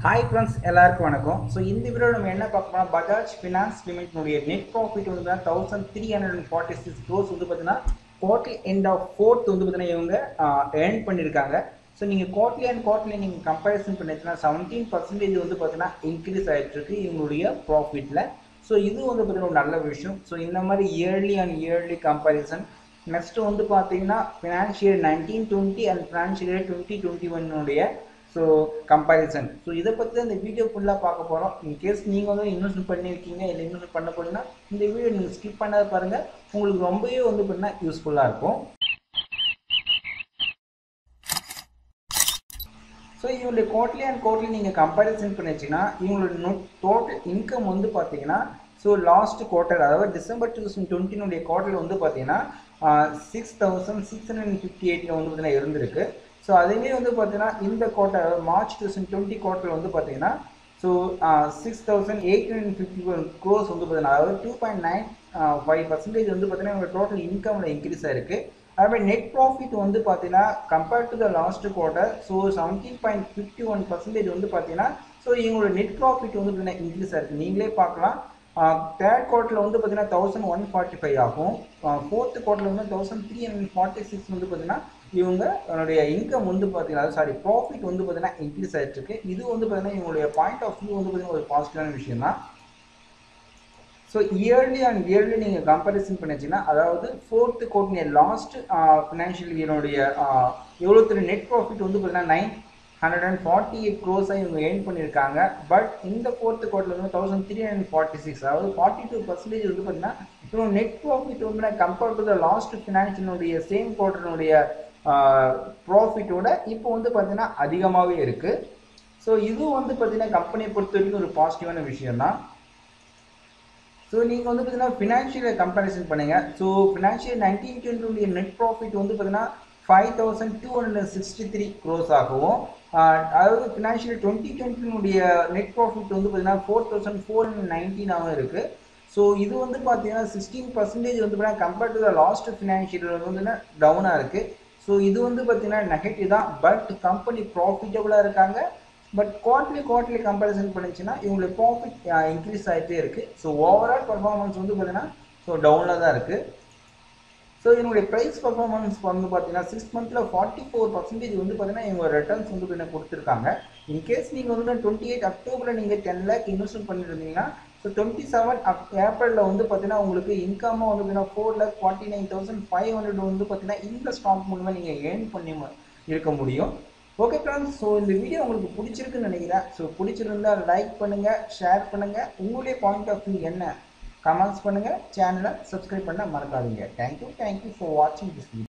hi friends எல்லாருக்கும் வணக்கம் so இந்த வீடியோவில் நம்ம என்ன பார்க்க போனால் பஜாஜ் ஃபினான்ஸ் லிமிட்னுடைய நெட் ப்ராஃபிட் வந்து பார்த்தீங்கன்னா thousand three hundred and forty six crores வந்து பார்த்தீங்கன்னா குவார்ட்லி எண்ட் ஆஃப் ஃபோர்த் வந்து பார்த்தீங்கன்னா இவங்க ஏர்ன் பண்ணியிருக்காங்க ஸோ நீங்கள் குவார்ட்லி அண்ட் குவார்ட்லி நீங்கள் கம்பேரிசன் பண்ணிச்சுன்னா செவன்டீன் பர்சன்டேஜ் வந்து பார்த்தீங்கன்னா இன்க்ரீஸ் ஆகிட்டு இருக்கு இவங்களுடைய ப்ராஃபிட்டில் ஸோ இது வந்து பார்த்தீங்கன்னா ஒரு நல்ல விஷயம் ஸோ இந்த மாதிரி yearly and yearly comparison next வந்து பார்த்தீங்கன்னா financial nineteen twenty and financial year twenty twenty ஒன்னுடைய ஸோ கம்பேரிசன் ஸோ இதை பற்றி தான் இந்த வீடியோ ஃபுல்லாக பார்க்க போகிறோம் இன்கேஸ் நீங்கள் வந்து இன்வெஸ்ட் பண்ணியிருக்கீங்க இல்லை இன்வெஸ்ட் பண்ண போறீங்கன்னா இந்த வீடியோ நீங்கள் ஸ்கிப் பண்ணாத பாருங்கள் உங்களுக்கு ரொம்பவே வந்து பார்த்தீங்கன்னா யூஸ்ஃபுல்லாக இருக்கும் ஸோ இவங்களுடைய குவார்ட்லி அண்ட் குவார்ட்லி நீங்கள் கம்பேரிசன் பண்ணி வச்சிங்கன்னா இவங்களோட டோட்டல் இன்கம் வந்து பார்த்தீங்கன்னா ஸோ லாஸ்ட் குவார்ட்டர் அதாவது டிசம்பர் டூ தௌசண்ட் டுவெண்ட்டினுடைய குவார்ட்டர் வந்து பார்த்தீங்கன்னா six thousand six hundred and fifty எயிட்டில் வந்து பார்த்தீங்கன்னா இருந்திருக்கு ஸோ அதுவே வந்து பார்த்தீங்கன்னா இந்த குவார்ட்டர் அதாவது March two thousand twenty quarter வந்து பார்த்தீங்கன்னா so six thousand eight hundred fifty one crores வந்து பார்த்தீங்கன்னா அதாவது two point nine five percentage வந்து பார்த்தீங்கன்னா இவங்க டோட்டல் இன்கமில் இன்க்ரீஸ் ஆயிருக்கு அதுமாதிரி நெட் ப்ராஃபிட் வந்து பார்த்தீங்கன்னா compared to the last quarter so seventeen point fifty one percentage வந்து பார்த்தீங்கன்னா ஸோ இவங்களோட நெட் ப்ராஃபிட் வந்து பார்த்தீங்கன்னா இன்க்ரீஸ் ஆயிருக்கு நீங்களே பார்க்கலாம் தேர்ட் குவார்ட்டரில் வந்து பார்த்தீங்கன்னா தௌசண்ட் ஒன் ஃபார்ட்டி ஃபைவ் ஆகும் ஃபோர்த்து குவார்ட்டரில் வந்து thousand three hundred forty six வந்து பார்த்தீங்கன்னா இவங்க அவனுடைய இன்கம் வந்து பார்த்தீங்கன்னா சாரி ப்ராஃபிட் வந்து பார்த்தீங்கன்னா இன்க்ரீஸ் ஆகிட்டு இருக்கு இது வந்து பார்த்தீங்கன்னா இவங்களுடைய பாயிண்ட் ஆஃப் வியூ வந்து பார்த்தீங்கன்னா ஒரு பாசிட்டிவான விஷயம் தான் ஸோ இயர்லி அண்ட் இயர்லி நீங்கள் கம்பேரிசன் பண்ணிச்சிங்கன்னா அதாவது ஃபோர்த்து கோர்ட்னுடைய லாஸ்ட் ஃபினான்ஷியல் இயருடைய எவ்வளோ திரு நெட் ப்ராஃபிட் வந்து பார்த்தீங்கன்னா nine hundred and forty eight க்ரோஸாக இவங்க எயின் பண்ணியிருக்காங்க பட் இந்த ஃபோர்த்து குவார்ட்டில் வந்து thousand three hundred forty six அதாவது ஃபார்ட்டி டூ பர்சன்டேஜ் வந்து பார்த்தீங்கன்னா இவங்க நெட் ப்ராஃபிட் வந்து கம்பேர்ட் டு த லாஸ்ட் ஃபினான்ஷியனுடைய சேம் குவார்ட்டனுடைய ப்ராஃபிட்டோட இப்போ வந்து பார்த்தீங்கன்னா அதிகமாகவே இருக்குது ஸோ இதுவும் வந்து பார்த்தீங்கன்னா கம்பெனியை பொறுத்த வரைக்கும் ஒரு பாசிட்டிவான விஷயம் தான் ஸோ நீங்கள் வந்து பார்த்தீங்கன்னா ஃபினான்ஷியலை கம்பேரிசன் பண்ணுங்கள் ஸோ ஃபினான்ஷியல் நைன்டீன் டுவெண்ட்டியுடைய நெட் ப்ராஃபிட் வந்து பார்த்தீங்கன்னா five thousand two hundred sixty three crores ஆகவும் அதாவது ஃபினான்ஷியல் டுவெண்ட்டி டுவெண்ட்டினுடைய நெட் ப்ராஃபிட் வந்து பார்த்தீங்கன்னா ஃபோர் தௌசண்ட் ஃபோர் ஹண்ட்ரட் நைன்டீனாகவும் இருக்குது ஸோ இது வந்து பார்த்தீங்கன்னா சிக்ஸ்டீன் பர்சன்டேஜ் வந்து பார்த்தீங்கன்னா compared to the last financial வந்து டவுனாக இருக்குது ஸோ இது வந்து பார்த்தீங்கன்னா நெகட்டிவ் தான் பட் கம்பெனி ப்ராஃபிட்டபுளாக இருக்காங்க பட் குவார்ட்லி குவார்ட்லி கம்பேரிசன் பண்ணிச்சுன்னா இவங்களுக்கு ப்ராஃபிட் இன்க்ரீஸ் ஆகிட்டே இருக்குது ஸோ ஓவரால் பர்ஃபார்மன்ஸ் வந்து பார்த்தீங்கன்னா ஸோ டவுனில் தான் இருக்குது ஸோ என்னுடைய ப்ரைஸ் பர்ஃபார்மன்ஸ் வந்து பார்த்தீங்கன்னா சிக்ஸ் மந்த்தில் ஃபார்ட்டி ஃபோர் பர்சன்டேஜ் வந்து பார்த்தீங்கன்னா இவங்க ரிட்டர்ன்ஸ் வந்து பார்த்தீங்கன்னா கொடுத்துருக்காங்க இன்கேஸ் நீங்கள் வந்து டுவெண்ட்டி எயிட் அக்டோபரில் நீங்கள் டென் லேக் இன்வெஸ்ட்மெண்ட் பண்ணியிருந்தீங்கன்னா ஸோ டுவெண்ட்டி செவன் அப் ஏப்ரலில் வந்து பார்த்தீங்கன்னா உங்களுக்கு இன்கமாக வந்து பார்த்தீங்கன்னா four lakh forty nine thousand five hundred வந்து பார்த்தீங்கன்னா இந்த ஸ்டாக் மூலமாக நீங்கள் ஏர்ன் பண்ணி இருக்க முடியும் ஓகே ஃப்ரெண்ட்ஸ் ஸோ இந்த வீடியோ உங்களுக்கு பிடிச்சிருக்குன்னு நினைக்கிறேன் ஸோ பிடிச்சிருந்தா லைக் பண்ணுங்கள் ஷேர் பண்ணுங்கள் உங்களுடைய பாயிண்ட் ஆஃப் வியூ என்ன கமெண்ட்ஸ் பண்ணுங்கள் சேனலை சப்ஸ்கிரைப் பண்ண மறக்காதீங்க தேங்க்யூ தேங்க்யூ ஃபார் வாட்சிங் திஸ் வீடியோ